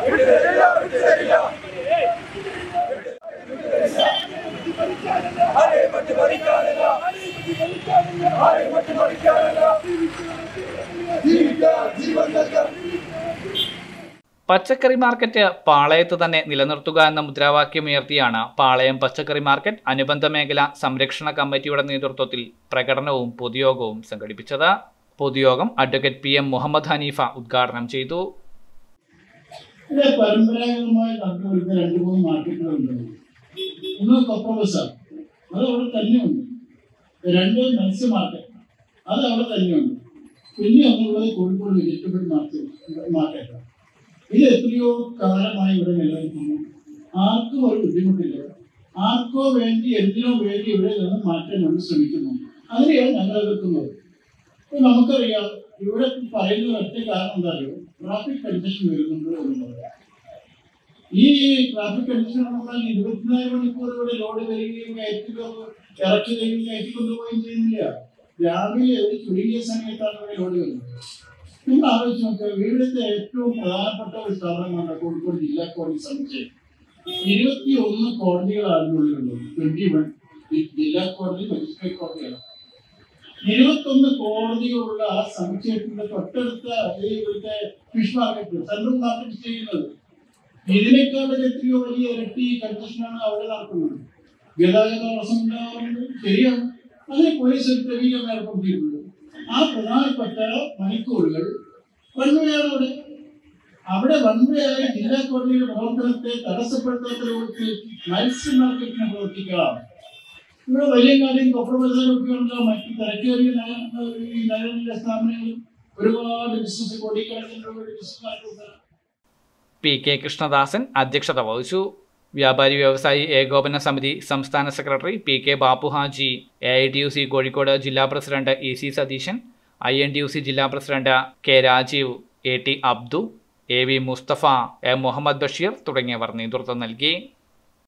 പച്ചക്കറി മാർക്കറ്റ് പാളയത്ത് തന്നെ നിലനിർത്തുക എന്ന മുദ്രാവാക്യമുയർത്തിയാണ് പാളയം പച്ചക്കറി മാർക്കറ്റ് അനുബന്ധ മേഖല സംരക്ഷണ കമ്മിറ്റിയുടെ നേതൃത്വത്തിൽ പ്രകടനവും പൊതുയോഗവും സംഘടിപ്പിച്ചത് പൊതുയോഗം advocate P M Muhammad Haneefa ഉദ്ഘാടനം ചെയ്തു ഇവിടെ പരമ്പരാഗതമായി നടന്നുവരുന്ന രണ്ട് മൂന്ന് മാർക്കറ്റുകളുണ്ട് ഒന്ന് കൊക്കോബസാണ് അത് അവിടെ തന്നെയുണ്ട് രണ്ട് മത്സ്യ മാർക്കറ്റ് അത് അവിടെ തന്നെയുണ്ട് പിന്നെ ഒന്നുള്ളത് കോഴിക്കോട് വെജിറ്റബിൾ മാർക്കറ്റ് മാർക്കറ്റാണ് ഇത് എത്രയോ കാലമായി ഇവിടെ നിലനിൽക്കുന്നു ആർക്കും ഒരു ബുദ്ധിമുട്ടില്ല ആർക്കോ വേണ്ടി എന്തിനോ വേണ്ടി ഇവിടെ നിന്ന് മാറ്റാൻ നമ്മൾ ശ്രമിക്കുന്നു അതിനെയാണ് ഞങ്ങൾ എതിർക്കുന്നത് ഇപ്പൊ നമുക്കറിയാം ഇവിടെ പറയുന്ന ഒറ്റ കാരണം എന്താ അറിയോ ട്രാഫിക് കൺജഷൻ വരുന്നുണ്ട് എന്നുള്ളത് ഈ ട്രാഫിക് കൺജഷൻ എന്ന് പറഞ്ഞാൽ ഇരുപത്തിനാല് മണിക്കൂർ ഇവിടെ ലോഡ് വരികയും കയറ്റുക ഇറക്കുകയും കയറ്റിക്കൊണ്ടുപോവുകയും ചെയ്യുന്നില്ല രാവിലെ ഒരു ചുരുങ്ങിയ സമയത്താണ് ഇവിടെ ലോഡ് വരുന്നത് നിങ്ങൾ ആലോചിച്ച് നോക്കുക ഇവിടുത്തെ ഏറ്റവും പ്രധാനപ്പെട്ട ഒരു സ്ഥാപനമാണ് കോഴിക്കോട് ജില്ലാ കോടതി സമുച്ചയം ഇരുപത്തി ഒന്ന് കോടതികളാണ് ഉള്ളിലുള്ളത് ട്വന്റി വൺ ജില്ലാ കോടതി മജിസ്ട്രേറ്റ് കോടതിയാണ് ഇരുപത്തൊന്ന് കോടതികളുള്ള ആ സമുച്ചയത്തിന്റെ തൊട്ടടുത്ത ഈ ഇവിടുത്തെ ഫിഷ് മാർക്കറ്റ് സെൻട്രൽ മാർക്കറ്റ് ചെയ്യുന്നത് ഇതിനേക്കാൾ എത്രയോ വലിയ ഇരട്ടി കൺജഷനാണ് അവിടെ നടക്കുന്നത് ഗതാഗത തടസ്സം ഉണ്ടാകുന്നത് ശരിയാണ് അതിനെ പോലീസ് ഒരു ക്രമീകരണം ഏർപ്പെടുത്തിയിട്ടുണ്ട് ആ പ്രധാനപ്പെട്ട മണിക്കൂറുകൾ വൺവേയാണ് അവിടെ അവിടെ വൺവേയായി ജില്ലാ കോടതിയുടെ പ്രവർത്തനത്തെ തടസ്സപ്പെടുത്താത്ത രൂപത്തിൽ മത്സ്യ മാർക്കറ്റിന് പ്രവർത്തിക്കാം ഇവിടെ വലിയ കാര്യം കൊപ്രബസാരൊക്കെയുള്ള മറ്റ് തിരക്കേറിയ നഗ- ഈ നഗരങ്ങളിലെ സ്ഥാപനങ്ങളും ഒരുപാട് ബിസിനസ് കോടിക്കണക്കിന് രൂപയുടെ ബിസിനസ് നടത്തുന്ന പി കെ കൃഷ്ണദാസൻ അധ്യക്ഷത വഹിച്ചു വ്യാപാരി വ്യവസായി ഏകോപന സമിതി സംസ്ഥാന secretary P K Bappu Haji A I T U C Kozhikode ജില്ലാ president E C Satheesan I N T U C ജില്ലാ president K Rajeev A T Abdu A V Mustafa A Muhammad Basheer തുടങ്ങിയവർ നേതൃത്വം നൽകി